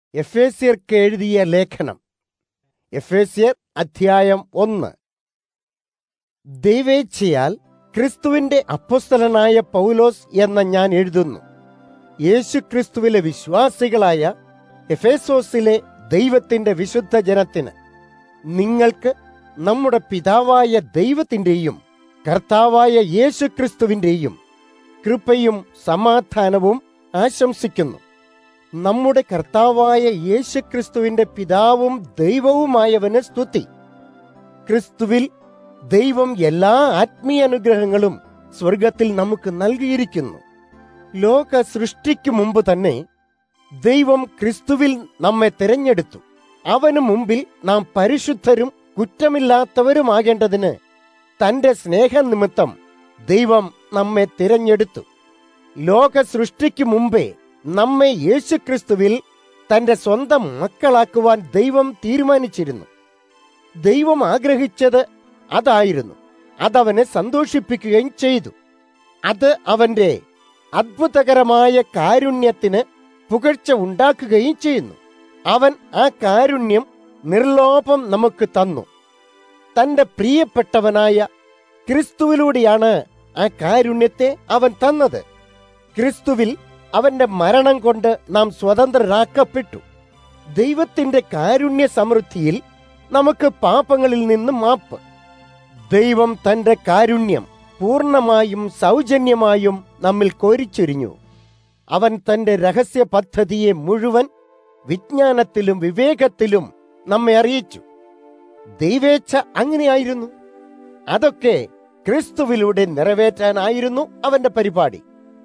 എഫേസ്യർക്ക് എഴുതിയ ലേഖനം എഫേസ്യർ അധ്യായം ഒന്ന് ദൈവേച്ഛയാൽ ക്രിസ്തുവിന്റെ അപ്പൊസ്തലനായ പൗലോസ് എന്ന ഞാൻ എഴുതുന്നു യേശു ക്രിസ്തുവിലെ വിശ്വാസികളായ എഫേസോസിലെ ദൈവത്തിന്റെ വിശുദ്ധ ജനത്തിന് നിങ്ങൾക്ക് നമ്മുടെ പിതാവായ ദൈവത്തിന്റെയും കർത്താവായ യേശു ക്രിസ്തുവിന്റെയും കൃപയും സമാധാനവും ആശംസിക്കുന്നു നമ്മുടെ കർത്താവായ യേശുക്രിസ്തുവിന്റെ പിതാവും ദൈവവുമായവന് സ്തുതി ക്രിസ്തുവിൽ ദൈവം എല്ലാ ആത്മീയ അനുഗ്രഹങ്ങളും സ്വർഗത്തിൽ നമുക്ക് നൽകിയിരിക്കുന്നു ലോക സൃഷ്ടിക്കു മുമ്പ് തന്നെ ദൈവം ക്രിസ്തുവിൽ നമ്മെ തിരഞ്ഞെടുത്തു അവനു മുമ്പിൽ നാം പരിശുദ്ധരും കുറ്റമില്ലാത്തവരുമാകേണ്ടതിന് തന്റെ സ്നേഹനിമിത്തം ദൈവം നമ്മെ തിരഞ്ഞെടുത്തു ലോക സൃഷ്ടിക്കു മുമ്പേ നമ്മെ യേശുക്രിസ്തുവിൽ തന്റെ സ്വന്തം മക്കളാക്കുവാൻ ദൈവം തീരുമാനിച്ചിരുന്നു ദൈവം ആഗ്രഹിച്ചത് അതായിരുന്നു അതവനെ സന്തോഷിപ്പിക്കുകയും ചെയ്തു അത് അവന്റെ അത്ഭുതകരമായ കാരുണ്യത്തിന് പുകഴ്ച ഉണ്ടാക്കുകയും ചെയ്യുന്നു അവൻ ആ കാരുണ്യം നിർലോഭം നമുക്ക് തന്നു തന്റെ പ്രിയപ്പെട്ടവനായ ക്രിസ്തുവിലൂടെയാണ് ആ കാരുണ്യത്തെ അവൻ തന്നത് ക്രിസ്തുവിൽ അവന്റെ മരണം കൊണ്ട് നാം സ്വതന്ത്രരാക്കപ്പെട്ടു ദൈവത്തിന്റെ കാരുണ്യ സമൃദ്ധിയിൽ നമുക്ക് പാപങ്ങളിൽ നിന്ന് മാപ്പ് ദൈവം തന്റെ കാരുണ്യം പൂർണ്ണമായും സൗജന്യമായും നമ്മിൽ കോരിച്ചൊരിഞ്ഞു അവൻ തന്റെ രഹസ്യ പദ്ധതിയെ മുഴുവൻ വിജ്ഞാനത്തിലും വിവേകത്തിലും നമ്മെ അറിയിച്ചു ദൈവേച്ഛ അങ്ങനെയായിരുന്നു അതൊക്കെ ക്രിസ്തുവിലൂടെ നിറവേറ്റാനായിരുന്നു അവന്റെ പരിപാടി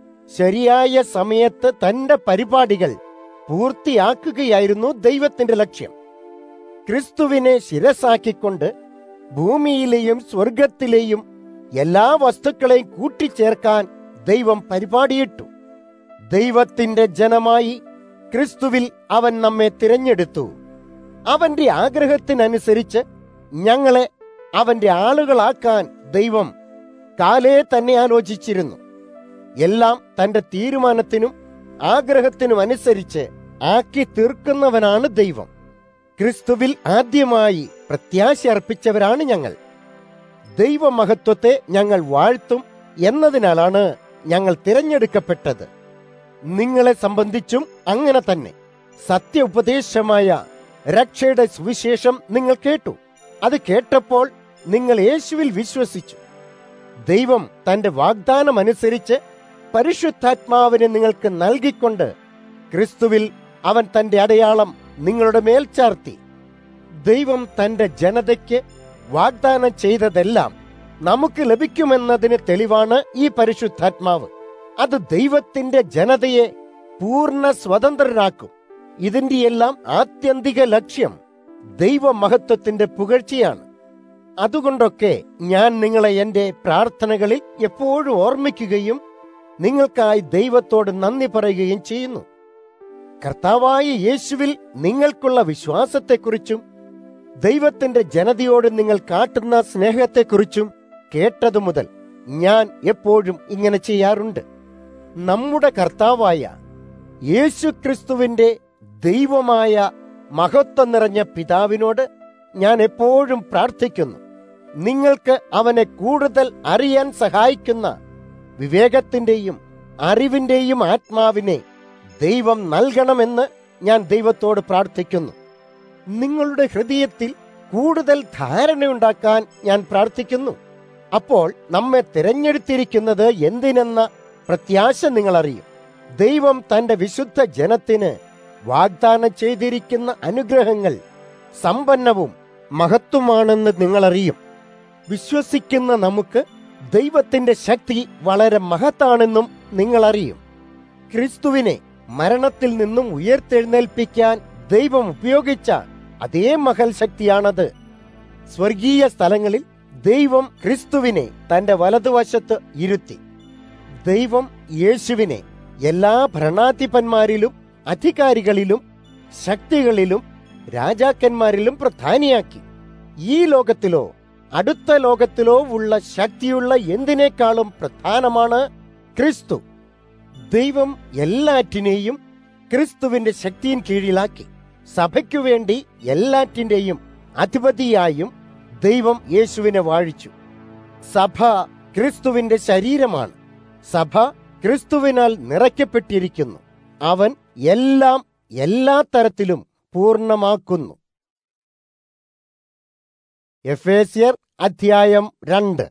ശരിയായ സമയത്ത് തന്റെ പരിപാടികൾ പൂർത്തിയാക്കുകയായിരുന്നു ദൈവത്തിന്റെ ലക്ഷ്യം ക്രിസ്തുവിനെ ശിരസാക്കിക്കൊണ്ട് ഭൂമിയിലെയും സ്വർഗത്തിലെയും എല്ലാ വസ്തുക്കളെയും കൂട്ടിച്ചേർക്കാൻ ദൈവം പരിപാടിയിട്ടു ദൈവത്തിന്റെ ജനമായി ക്രിസ്തുവിൽ അവൻ നമ്മെ തിരഞ്ഞെടുത്തു അവന്റെ ആഗ്രഹത്തിനനുസരിച്ച് ഞങ്ങളെ അവന്റെ ആളുകളാക്കാൻ ദൈവം കാലേ തന്നെ ആലോചിച്ചിരുന്നു എല്ലാം തന്റെ തീരുമാനത്തിനും ആഗ്രഹത്തിനും അനുസരിച്ച് ആക്കി തീർക്കുന്നവനാണ് ദൈവം ക്രിസ്തുവിൽ ആദ്യമായി പ്രത്യാശ അർപ്പിച്ചവരാണ് ഞങ്ങൾ ദൈവമഹത്വത്തെ ഞങ്ങൾ വാഴ്ത്തും എന്നതിനാലാണ് ഞങ്ങൾ തിരഞ്ഞെടുക്കപ്പെട്ടത് നിങ്ങളെ സംബന്ധിച്ചും അങ്ങനെ തന്നെ സത്യ ഉപദേശമായ രക്ഷയുടെ സുവിശേഷം നിങ്ങൾ കേട്ടു അത് കേട്ടപ്പോൾ നിങ്ങൾ യേശുവിൽ വിശ്വസിച്ചു ദൈവം തന്റെ വാഗ്ദാനം അനുസരിച്ച് പരിശുദ്ധാത്മാവിനെ നിങ്ങൾക്ക് നൽകിക്കൊണ്ട് ക്രിസ്തുവിൽ അവൻ തന്റെ അടയാളം നിങ്ങളുടെ മേൽ ചാർത്തി ദൈവം തന്റെ ജനതയ്ക്ക് വാഗ്ദാനം ചെയ്തതെല്ലാം നമുക്ക് ലഭിക്കുമെന്നതിന് തെളിവാണ് ഈ പരിശുദ്ധാത്മാവ് അത് ദൈവത്തിന്റെ ജനതയെ പൂർണ്ണ സ്വതന്ത്രരാക്കും ഇതിന്റെയെല്ലാം ആത്യന്തിക ലക്ഷ്യം ദൈവമഹത്വത്തിന്റെ പുകഴ്ചയാണ് അതുകൊണ്ടൊക്കെ ഞാൻ നിങ്ങളെ എന്റെ പ്രാർത്ഥനകളിൽ എപ്പോഴും ഓർമ്മിക്കുകയും നിങ്ങൾക്കായി ദൈവത്തോട് നന്ദി പറയുകയും ചെയ്യുന്നു കർത്താവായ യേശുവിൽ നിങ്ങൾക്കുള്ള വിശ്വാസത്തെക്കുറിച്ചും ദൈവത്തിന്റെ ജനതയോട് നിങ്ങൾ കാട്ടുന്ന സ്നേഹത്തെക്കുറിച്ചും കേട്ടതു മുതൽ ഞാൻ എപ്പോഴും ഇങ്ങനെ ചെയ്യാറുണ്ട് നമ്മുടെ കർത്താവായ യേശു ക്രിസ്തുവിന്റെ ദൈവമായ മഹത്വം നിറഞ്ഞ പിതാവിനോട് ഞാൻ എപ്പോഴും പ്രാർത്ഥിക്കുന്നു നിങ്ങൾക്ക് അവനെ കൂടുതൽ അറിയാൻ സഹായിക്കുന്ന വിവേകത്തിന്റെയും അറിവിന്റെയും ആത്മാവിനെ ദൈവം നൽകണമെന്ന് ഞാൻ ദൈവത്തോട് പ്രാർത്ഥിക്കുന്നു നിങ്ങളുടെ ഹൃദയത്തിൽ കൂടുതൽ ധാരണയുണ്ടാക്കാൻ ഞാൻ പ്രാർത്ഥിക്കുന്നു അപ്പോൾ നമ്മെ തിരഞ്ഞെടുത്തിരിക്കുന്നത് എന്തിനെന്ന പ്രത്യാശ നിങ്ങൾ അറിയും ദൈവം തന്റെ വിശുദ്ധ ജനത്തിന് വാഗ്ദാനം ചെയ്തിരിക്കുന്ന അനുഗ്രഹങ്ങൾ സമ്പന്നവും മഹത്വമാണെന്ന് നിങ്ങൾ അറിയും വിശ്വസിക്കുന്ന നമുക്ക് ദൈവത്തിന്റെ ശക്തി വളരെ മഹത്താണെന്നും നിങ്ങൾ അറിയും ക്രിസ്തുവിനെ മരണത്തിൽ നിന്നും ഉയർത്തെഴുന്നേൽപ്പിക്കാൻ ദൈവം ഉപയോഗിച്ച അതേ മഹൽ ശക്തിയാണത് സ്വർഗീയ സ്ഥലങ്ങളിൽ ദൈവം ക്രിസ്തുവിനെ തന്റെ വലതുവശത്ത് ഇരുത്തി ദൈവം യേശുവിനെ എല്ലാ ഭരണാധിപന്മാരിലും അധികാരികളിലും ശക്തികളിലും രാജാക്കന്മാരിലും പ്രധാനിയാക്കി ഈ ലോകത്തിലോ അടുത്ത ലോകത്തിലോ ഉള്ള ശക്തിയുള്ള എന്തിനേക്കാളും പ്രധാനമാണ് ക്രിസ്തു ദൈവം എല്ലാറ്റിനെയും ക്രിസ്തുവിന്റെ ശക്തിயின் കീഴിലാക്കി സഭയ്ക്കു വേണ്ടി എല്ലാറ്റിന്റെയും അധിപതിയായും ദൈവം യേശുവിനെ വാഴിച്ചു സഭ ക്രിസ്തുവിന്റെ ശരീരമാണ് സഭ ക്രിസ്തുവിനാൽ നിറയ്ക്കപ്പെട്ടിരിക്കുന്നു അവൻ എല്ലാം എല്ലാ തരത്തിലും പൂർണ്ണമാക്കുന്നു എഫേസ്യർ അധ്യായം രണ്ട്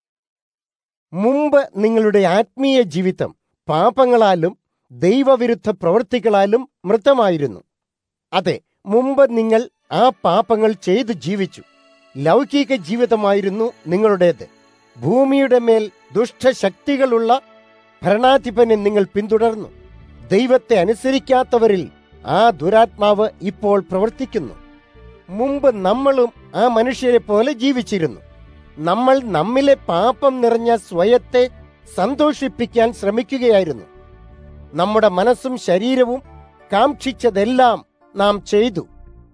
മുമ്പ് നിങ്ങളുടെ ആത്മീയ ജീവിതം പാപങ്ങളാലും ദൈവവിരുദ്ധ പ്രവൃത്തികളാലും മൃതമായിരുന്നു അതെ മുമ്പ് നിങ്ങൾ ആ പാപങ്ങൾ ചെയ്തു ജീവിച്ചു ലൗകിക ജീവിതമായിരുന്നു നിങ്ങളുടേത് ഭൂമിയുടെ മേൽ ദുഷ്ടശക്തികളുള്ള ഭരണാധിപനെ നിങ്ങൾ പിന്തുടർന്നു ദൈവത്തെ അനുസരിക്കാത്തവരിൽ ആ ദുരാത്മാവ് ഇപ്പോൾ പ്രവർത്തിക്കുന്നു മുമ്പ് നമ്മളും ആ മനുഷ്യരെ പോലെ ജീവിച്ചിരുന്നു നമ്മൾ നമ്മിലെ പാപം നിറഞ്ഞ സ്വയത്തെ സന്തോഷിപ്പിക്കാൻ ശ്രമിക്കുകയായിരുന്നു നമ്മുടെ മനസ്സും ശരീരവും കാക്ഷിച്ചതെല്ലാം നാം ചെയ്തു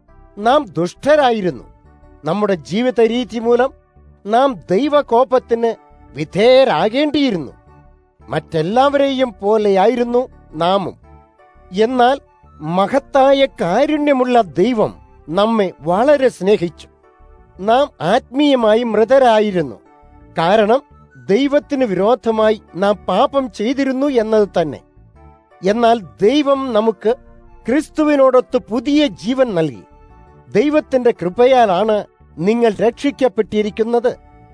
നാം ദുഷ്ടരായിരുന്നു നമ്മുടെ ജീവിത രീതി മൂലം നാം ദൈവകോപത്തിന് വിധേയരാകേണ്ടിയിരുന്നു മറ്റെല്ലാവരെയും പോലെയായിരുന്നു നാമും എന്നാൽ മഹത്തായ കാരുണ്യമുള്ള ദൈവം നമ്മെ വളരെ സ്നേഹിച്ചു നാം ആത്മീയമായി മൃതരായിരുന്നു കാരണം ദൈവത്തിന് വിരോധമായി നാം പാപം ചെയ്തിരുന്നു എന്നത് തന്നെ എന്നാൽ ദൈവം നമുക്ക് ക്രിസ്തുവിനോടൊത്ത് പുതിയ ജീവൻ നൽകി ദൈവത്തിന്റെ കൃപയാലാണ് നിങ്ങൾ രക്ഷിക്കപ്പെട്ടിരിക്കുന്നത്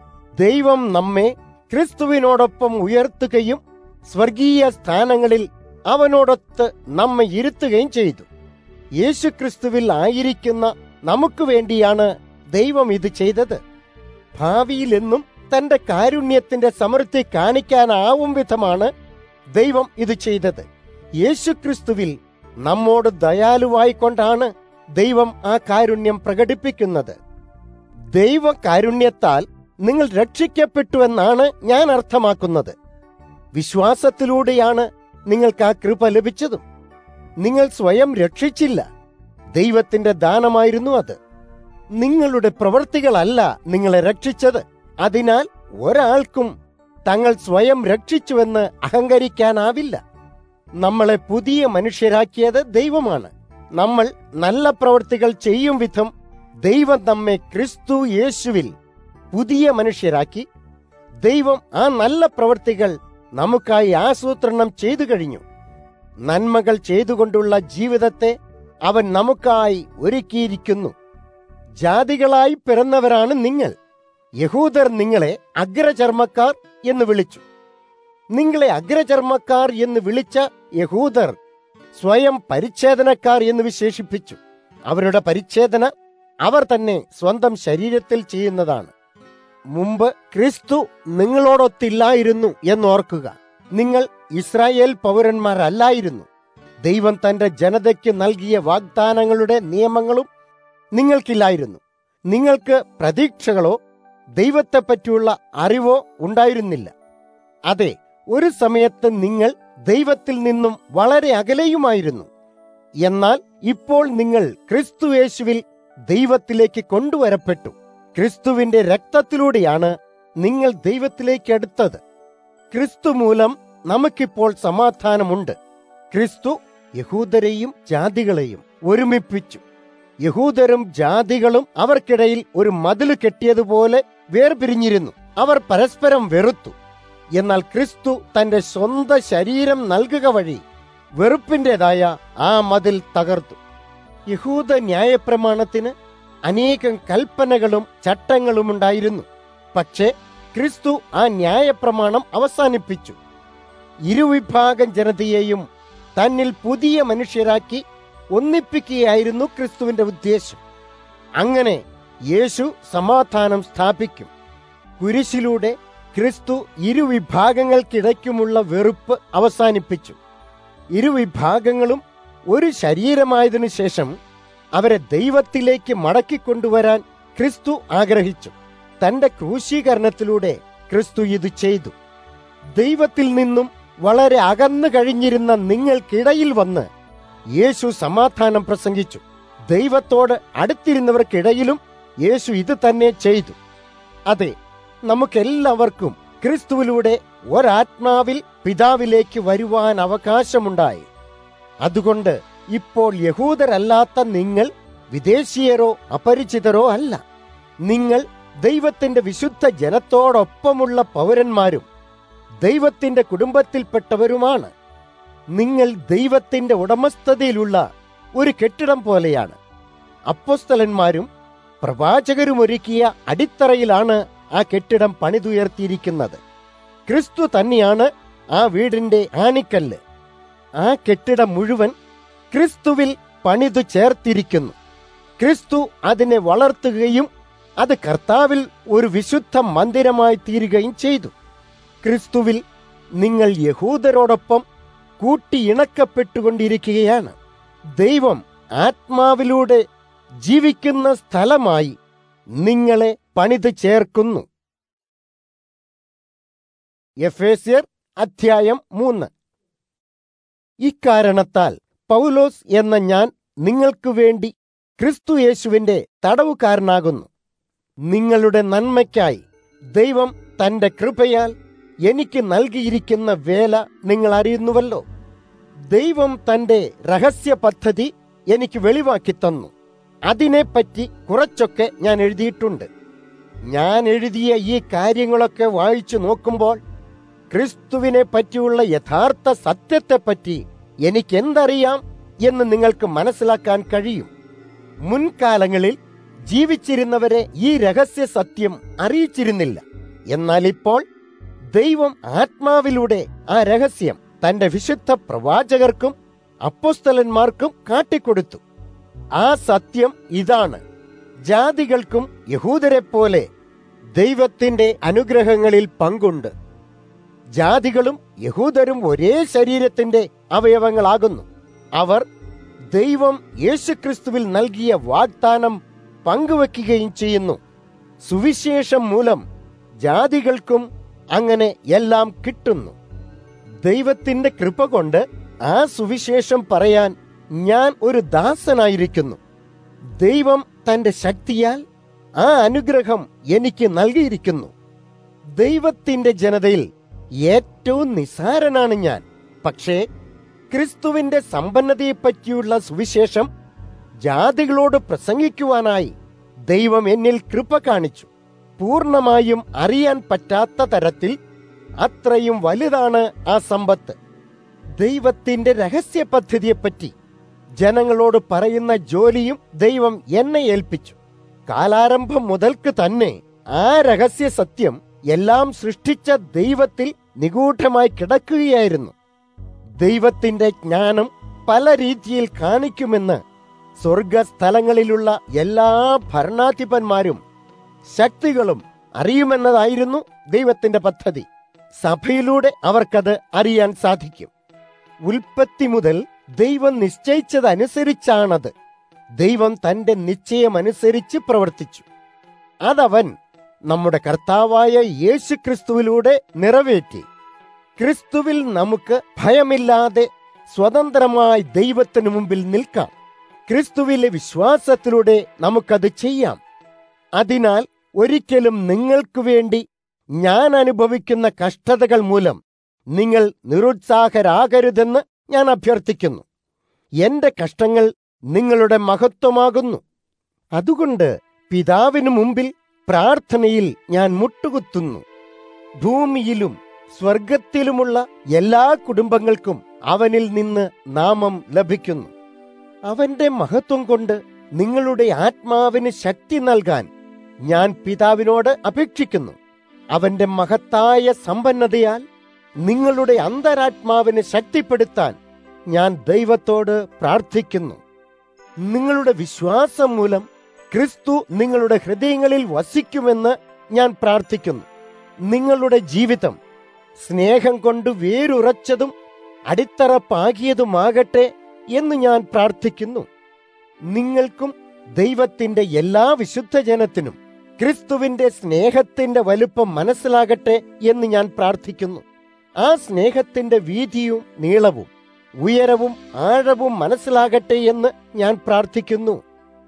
ദൈവം നമ്മെ ക്രിസ്തുവിനോടൊപ്പം ഉയർത്തുകയും സ്വർഗീയ സ്ഥാനങ്ങളിൽ അവനോടൊത്ത് നമ്മെ ഇരുത്തുകയും ചെയ്തു യേശുക്രിസ്തുവിൽ ആയിരിക്കുന്ന നമുക്ക് വേണ്ടിയാണ് ദൈവം ഇത് ചെയ്തത് ഭാവിയിലെന്നും തന്റെ കാരുണ്യത്തിന്റെ സമൃദ്ധി കാണിക്കാനാവും വിധമാണ് ദൈവം ഇത് ചെയ്തത് യേശുക്രിസ്തുവിൽ നമ്മോട് ദയാലുവായിക്കൊണ്ടാണ് ദൈവം ആ കാരുണ്യം പ്രകടിപ്പിക്കുന്നത് ദൈവ കാരുണ്യത്താൽ നിങ്ങൾ രക്ഷിക്കപ്പെട്ടുവെന്നാണ് ഞാൻ അർത്ഥമാക്കുന്നത് വിശ്വാസത്തിലൂടെയാണ് നിങ്ങൾക്ക് ആ കൃപ ലഭിച്ചതും നിങ്ങൾ സ്വയം രക്ഷിച്ചില്ല ദൈവത്തിന്റെ ദാനമായിരുന്നു അത് നിങ്ങളുടെ പ്രവൃത്തികളല്ല നിങ്ങളെ രക്ഷിച്ചത് അതിനാൽ ഒരാൾക്കും തങ്ങൾ സ്വയം രക്ഷിച്ചുവെന്ന് അഹങ്കരിക്കാനാവില്ല നമ്മളെ പുതിയ മനുഷ്യരാക്കിയത് ദൈവമാണ് നമ്മൾ നല്ല പ്രവൃത്തികൾ ചെയ്യും വിധം ദൈവം നമ്മെ ക്രിസ്തു യേശുവിൽ പുതിയ മനുഷ്യരാക്കി ദൈവം ആ നല്ല പ്രവൃത്തികൾ നമുക്കായി ആസൂത്രണം ചെയ്തു കഴിഞ്ഞു നന്മകൾ ചെയ്തുകൊണ്ടുള്ള ജീവിതത്തെ അവൻ നമുക്കായി ഒരുക്കിയിരിക്കുന്നു ജാതികളായി പിറന്നവരാണ് നിങ്ങൾ യഹൂദർ നിങ്ങളെ അഗ്രചർമ്മക്കാർ എന്ന് വിളിച്ചു നിങ്ങളെ അഗ്രചർമ്മക്കാർ എന്ന് വിളിച്ച യഹൂദർ സ്വയം പരിച്ഛേദനക്കാർ എന്ന് വിശേഷിപ്പിച്ചു അവരുടെ പരിച്ഛേദന അവർ തന്നെ സ്വന്തം ശരീരത്തിൽ ചെയ്യുന്നതാണ് മുമ്പ് ക്രിസ്തു നിങ്ങളോടൊത്തില്ലായിരുന്നു എന്നോർക്കുക നിങ്ങൾ ഇസ്രായേൽ പൗരന്മാരല്ലായിരുന്നു ദൈവം തന്റെ ജനതയ്ക്ക് നൽകിയ വാഗ്ദാനങ്ങളുടെ നിയമങ്ങളും നിങ്ങൾക്കില്ലായിരുന്നു നിങ്ങൾക്ക് പ്രതീക്ഷകളോ ദൈവത്തെപ്പറ്റിയുള്ള അറിവോ ഉണ്ടായിരുന്നില്ല അതെ ഒരു സമയത്ത് നിങ്ങൾ ദൈവത്തിൽ നിന്നും വളരെ അകലെയുമായിരുന്നു എന്നാൽ ഇപ്പോൾ നിങ്ങൾ ക്രിസ്തുയേശുവിൽ ദൈവത്തിലേക്ക് കൊണ്ടുവരപ്പെട്ടു ക്രിസ്തുവിന്റെ രക്തത്തിലൂടെയാണ് നിങ്ങൾ ദൈവത്തിലേക്ക് അടുത്തത് ക്രിസ്തു മൂലം നമുക്കിപ്പോൾ സമാധാനമുണ്ട് ക്രിസ്തു യഹൂദരെയും ജാതികളെയും ഒരുമിപ്പിച്ചു യഹൂദരും ജാതികളും അവർക്കിടയിൽ ഒരു മതില് കെട്ടിയതുപോലെ വേർപിരിഞ്ഞിരുന്നു അവർ പരസ്പരം വെറുത്തു എന്നാൽ ക്രിസ്തു തന്റെ സ്വന്തം ശരീരം നൽകുക വഴി വെറുപ്പിന്റേതായ ആ മതിൽ തകർത്തു യഹൂദ ന്യായപ്രമാണത്തിന് അനേകം കൽപ്പനകളും ചട്ടങ്ങളും ഉണ്ടായിരുന്നു പക്ഷേ ക്രിസ്തു ആ ന്യായപ്രമാണം അവസാനിപ്പിച്ചു ഇരുവിഭാഗം ജനതയെയും തന്നിൽ പുതിയ മനുഷ്യരാക്കി ഒന്നിപ്പിക്കുകയായിരുന്നു ക്രിസ്തുവിന്റെ ഉദ്ദേശം അങ്ങനെ യേശു സമാധാനം സ്ഥാപിക്കും കുരിശിലൂടെ ക്രിസ്തു ഇരുവിഭാഗങ്ങൾക്കിടയ്ക്കുമുള്ള വെറുപ്പ് അവസാനിപ്പിച്ചു ഇരുവിഭാഗങ്ങളും ഒരു ശരീരമായതിനു ശേഷം അവരെ ദൈവത്തിലേക്ക് മടക്കിക്കൊണ്ടുവരാൻ ക്രിസ്തു ആഗ്രഹിച്ചു തന്റെ ക്രൂശീകരണത്തിലൂടെ ക്രിസ്തു ഇത് ചെയ്തു ദൈവത്തിൽ നിന്നും വളരെ അകന്നു കഴിഞ്ഞിരുന്ന നിങ്ങൾക്കിടയിൽ വന്ന് യേശു സമാധാനം പ്രസംഗിച്ചു ദൈവത്തോട് അടുത്തിരുന്നവർക്കിടയിലും യേശു ഇത് തന്നെ ചെയ്തു അതെ നമുക്കെല്ലാവർക്കും ക്രിസ്തുവിലൂടെ ഒരാത്മാവിൽ പിതാവിലേക്ക് വരുവാൻ അവകാശമുണ്ടായി അതുകൊണ്ട് ഇപ്പോൾ യഹൂദരല്ലാത്ത നിങ്ങൾ വിദേശീയരോ അപരിചിതരോ അല്ല നിങ്ങൾ ദൈവത്തിന്റെ വിശുദ്ധ ജനത്തോടൊപ്പമുള്ള പൗരന്മാരും ദൈവത്തിന്റെ കുടുംബത്തിൽപ്പെട്ടവരുമാണ് നിങ്ങൾ ദൈവത്തിന്റെ ഉടമസ്ഥതയിലുള്ള ഒരു കെട്ടിടം പോലെയാണ് അപ്പോസ്തലന്മാരും പ്രവാചകരും ഒരുക്കിയ അടിത്തറയിലാണ് ആ കെട്ടിടം പണിതുയർത്തിയിരിക്കുന്നത് ക്രിസ്തു തന്നെയാണ് ആ വീടിന്റെ ആണിക്കല്ല് ആ കെട്ടിടം മുഴുവൻ ക്രിസ്തുവിൽ പണിതു ചേർത്തിരിക്കുന്നു ക്രിസ്തു അതിനെ വളർത്തുകയും അത് കർത്താവിൽ ഒരു വിശുദ്ധ മന്ദിരമായി തീരുകയും ചെയ്തു ക്രിസ്തുവിൽ നിങ്ങൾ യഹൂദരോടൊപ്പം കൂട്ടിയിണക്കപ്പെട്ടുകൊണ്ടിരിക്കുകയാണ് ദൈവം ആത്മാവിലൂടെ ജീവിക്കുന്ന സ്ഥലമായി നിങ്ങളെ പണിത് ചേർക്കുന്നു എഫേസ്യർ അധ്യായം മൂന്ന് ഇക്കാരണത്താൽ പൗലോസ് എന്ന ഞാൻ നിങ്ങൾക്ക് വേണ്ടി ക്രിസ്തു യേശുവിന്റെ തടവുകാരനാകുന്നു നിങ്ങളുടെ നന്മയ്ക്കായി ദൈവം തന്റെ കൃപയാൽ എനിക്ക് നൽകിയിരിക്കുന്ന വേല നിങ്ങൾ അറിയുന്നുവല്ലോ ദൈവം തന്റെ രഹസ്യ പദ്ധതി എനിക്ക് വെളിവാക്കി തന്നു അതിനെപ്പറ്റി കുറച്ചൊക്കെ ഞാൻ എഴുതിയിട്ടുണ്ട് ഞാൻ എഴുതിയ ഈ കാര്യങ്ങളൊക്കെ വായിച്ചു നോക്കുമ്പോൾ ക്രിസ്തുവിനെ പറ്റിയുള്ള യഥാർത്ഥ സത്യത്തെപ്പറ്റി എനിക്ക് എന്തറിയാം എന്ന് നിങ്ങൾക്ക് മനസ്സിലാക്കാൻ കഴിയും മുൻകാലങ്ങളിൽ ജീവിച്ചിരുന്നവരെ ഈ രഹസ്യ സത്യം അറിയിച്ചിരുന്നില്ല എന്നാൽ ഇപ്പോൾ ദൈവം ആത്മാവിലൂടെ ആ രഹസ്യം തന്റെ വിശുദ്ധ പ്രവാചകർക്കും അപ്പോസ്തലന്മാർക്കും കാട്ടിക്കൊടുത്തു ആ സത്യം ഇതാണ് ജാതികൾക്കും യഹൂദരെ പോലെ ദൈവത്തിന്റെ അനുഗ്രഹങ്ങളിൽ പങ്കുണ്ട് ജാതികളും യഹൂദരും ഒരേ ശരീരത്തിന്റെ അവയവങ്ങളാകുന്നു അവർ ദൈവം യേശുക്രിസ്തുവിൽ നൽകിയ വാഗ്ദാനം പങ്കുവെക്കുകയും ചെയ്യുന്നു സുവിശേഷം മൂലം ജാതികൾക്കും അങ്ങനെ എല്ലാം കിട്ടുന്നു ദൈവത്തിന്റെ കൃപ കൊണ്ട് ആ സുവിശേഷം പറയാൻ ഞാൻ ഒരു ദാസനായിരിക്കുന്നു ദൈവം തന്റെ ശക്തിയാൽ ആ അനുഗ്രഹം എനിക്ക് നൽകിയിരിക്കുന്നു ദൈവത്തിന്റെ ജനതയിൽ ഏറ്റവും നിസാരനാണ് ഞാൻ പക്ഷേ ക്രിസ്തുവിന്റെ സമ്പന്നതയെപ്പറ്റിയുള്ള സുവിശേഷം ജാതികളോട് പ്രസംഗിക്കുവാനായി ദൈവം എന്നിൽ കൃപ കാണിച്ചു പൂർണ്ണമായും അറിയാൻ പറ്റാത്ത തരത്തിൽ അത്രയും വലുതാണ് ആ സമ്പത്ത് ദൈവത്തിന്റെ രഹസ്യ പദ്ധതിയെപ്പറ്റി ജനങ്ങളോട് പറയുന്ന ജോലിയും ദൈവം എന്നെ ഏൽപ്പിച്ചു കാലാരംഭം മുതൽക്ക് തന്നെ ആ രഹസ്യ സത്യം എല്ലാം സൃഷ്ടിച്ച ദൈവത്തിൽ നിഗൂഢമായി കിടക്കുകയായിരുന്നു ദൈവത്തിന്റെ ജ്ഞാനം പല രീതിയിൽ കാണിക്കുമെന്ന് സ്വർഗസ്ഥലങ്ങളിലുള്ള എല്ലാ ഭരണാധിപന്മാരും ശക്തികളും അറിയുമെന്നതായിരുന്നു ദൈവത്തിന്റെ പദ്ധതി സഭയിലൂടെ അവർക്കത് അറിയാൻ സാധിക്കും ഉൽപ്പത്തി മുതൽ ദൈവം നിശ്ചയിച്ചതനുസരിച്ചാണത് ദൈവം തന്റെ നിശ്ചയമനുസരിച്ച് പ്രവർത്തിച്ചു അതവൻ നമ്മുടെ കർത്താവായ യേശു ക്രിസ്തുവിലൂടെ നിറവേറ്റി ക്രിസ്തുവിൽ നമുക്ക് ഭയമില്ലാതെ സ്വതന്ത്രമായി ദൈവത്തിനു മുമ്പിൽ നിൽക്കാം ക്രിസ്തുവിലെ വിശ്വാസത്തിലൂടെ നമുക്കത് ചെയ്യാം അതിനാൽ ഒരിക്കലും നിങ്ങൾക്ക് വേണ്ടി ഞാൻ അനുഭവിക്കുന്ന കഷ്ടതകൾ മൂലം നിങ്ങൾ നിരുത്സാഹരാകരുതെന്ന് ഞാൻ അഭ്യർത്ഥിക്കുന്നു എന്റെ കഷ്ടങ്ങൾ നിങ്ങളുടെ മഹത്വമാകുന്നു അതുകൊണ്ട് പിതാവിനു മുമ്പിൽ പ്രാർത്ഥനയിൽ ഞാൻ മുട്ടുകുത്തുന്നു ഭൂമിയിലും സ്വർഗത്തിലുമുള്ള എല്ലാ കുടുംബങ്ങൾക്കും അവനിൽ നിന്ന് നാമം ലഭിക്കുന്നു അവന്റെ മഹത്വം കൊണ്ട് നിങ്ങളുടെ ആത്മാവിന് ശക്തി നൽകാൻ ഞാൻ പിതാവിനോട് അപേക്ഷിക്കുന്നു അവന്റെ മഹത്തായ സമ്പന്നതയാൽ നിങ്ങളുടെ അന്തരാത്മാവിനെ ശക്തിപ്പെടുത്താൻ ഞാൻ ദൈവത്തോട് പ്രാർത്ഥിക്കുന്നു നിങ്ങളുടെ വിശ്വാസം മൂലം ക്രിസ്തു നിങ്ങളുടെ ഹൃദയങ്ങളിൽ വസിക്കുമെന്ന് ഞാൻ പ്രാർത്ഥിക്കുന്നു നിങ്ങളുടെ ജീവിതം സ്നേഹം കൊണ്ട് വേരുറച്ചതും അടിത്തറ പാകിയതുമാകട്ടെ എന്ന് ഞാൻ പ്രാർത്ഥിക്കുന്നു നിങ്ങൾക്കും ദൈവത്തിന്റെ എല്ലാ വിശുദ്ധ ജനത്തിനും ക്രിസ്തുവിന്റെ സ്നേഹത്തിന്റെ വലുപ്പം മനസ്സിലാകട്ടെ എന്ന് ഞാൻ പ്രാർത്ഥിക്കുന്നു ആ സ്നേഹത്തിന്റെ വീതിയും നീളവും ഉയരവും ആഴവും മനസ്സിലാകട്ടെ എന്ന് ഞാൻ പ്രാർത്ഥിക്കുന്നു